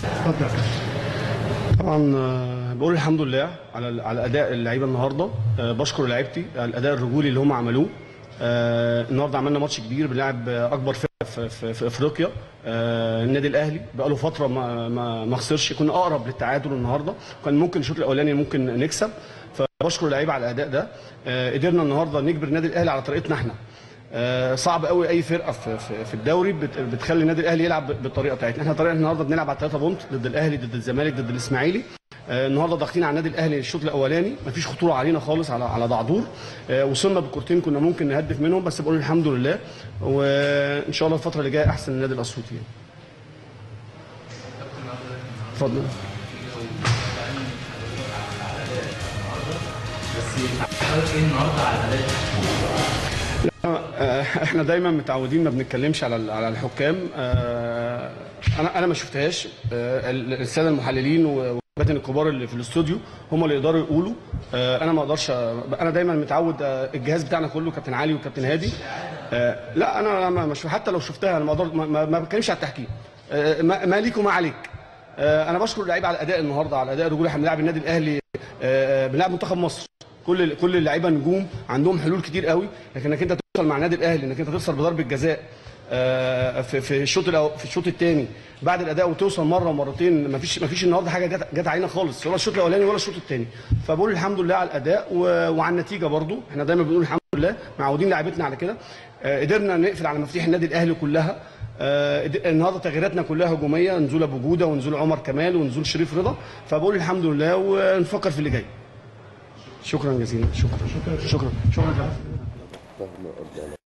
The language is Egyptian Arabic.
اتفضل طبعا آه، بقول الحمد لله على على اداء اللعيبه النهارده آه، بشكر لعيبتي على الاداء الرجولي اللي هم عملوه آه، النهارده عملنا ماتش كبير بنلعب آه، اكبر فرقه في, في, في افريقيا آه، النادي الاهلي بقى له فتره ما ما ما خسرش كنا اقرب للتعادل النهارده كان ممكن الشوط الاولاني ممكن نكسب فبشكر اللعيبه على الاداء ده آه، قدرنا النهارده نجبر النادي الاهلي على طريقتنا احنا آه، صعب قوي اي فرقه في, في, في الدوري بت- بتخلي النادي الاهلي يلعب بالطريقه بتاعتنا احنا طريقه النهارده بنلعب على 3 بونت ضد الاهلي ضد الزمالك ضد الاسماعيلي آه، النهارده ضاغطين على النادي الاهلي الشوط الاولاني مفيش خطوره علينا خالص على على دعدور آه، وصلنا بكورتين كنا ممكن نهدف منهم بس بقول الحمد لله وان شاء الله الفتره اللي جايه احسن النادي الاسيوطي يعني. اتفضل حضرتك ايه النهارده على الاداء؟ آه، احنا دايما متعودين ما بنتكلمش على ال- على الحكام آه، انا انا ما شفتهاش آه، ال- الساده المحللين و- والكباتن الكبار اللي في الاستوديو هم اللي يقدروا يقولوا آه، انا ما اقدرش أ- انا دايما متعود آه، الجهاز بتاعنا كله كابتن علي وكابتن هادي آه، لا انا ما- مش حتى لو شفتها انا ما أقدر- ما- ما ما بتكلمش على التحكيم آه، ما ما ليك وما عليك آه، انا بشكر اللعيبه على الاداء النهارده على الاداء الرجولي احنا بنلعب النادي الاهلي آه، بنلعب منتخب مصر كل كل اللعيبه نجوم عندهم حلول كتير قوي لكن انك انت توصل مع النادي الاهلي انك انت تخسر بضربه جزاء آه، في في الشوط الأو- في الشوط الثاني بعد الاداء وتوصل مره ومرتين ما فيش ما فيش النهارده حاجه جت جت علينا خالص ولا الشوط الاولاني ولا الشوط الثاني فبقول الحمد لله على الاداء و- وعلى النتيجه برضو احنا دايما بنقول الحمد لله معودين لعيبتنا على كده آه، قدرنا نقفل على مفاتيح النادي الاهلي كلها آه، قد- النهارده تغييراتنا كلها هجوميه نزول ابو جوده ونزول عمر كمال ونزول شريف رضا فبقول الحمد لله ونفكر في اللي جاي شكرا جزيلا شكرا شكرا شكرا شكرا, شكرا.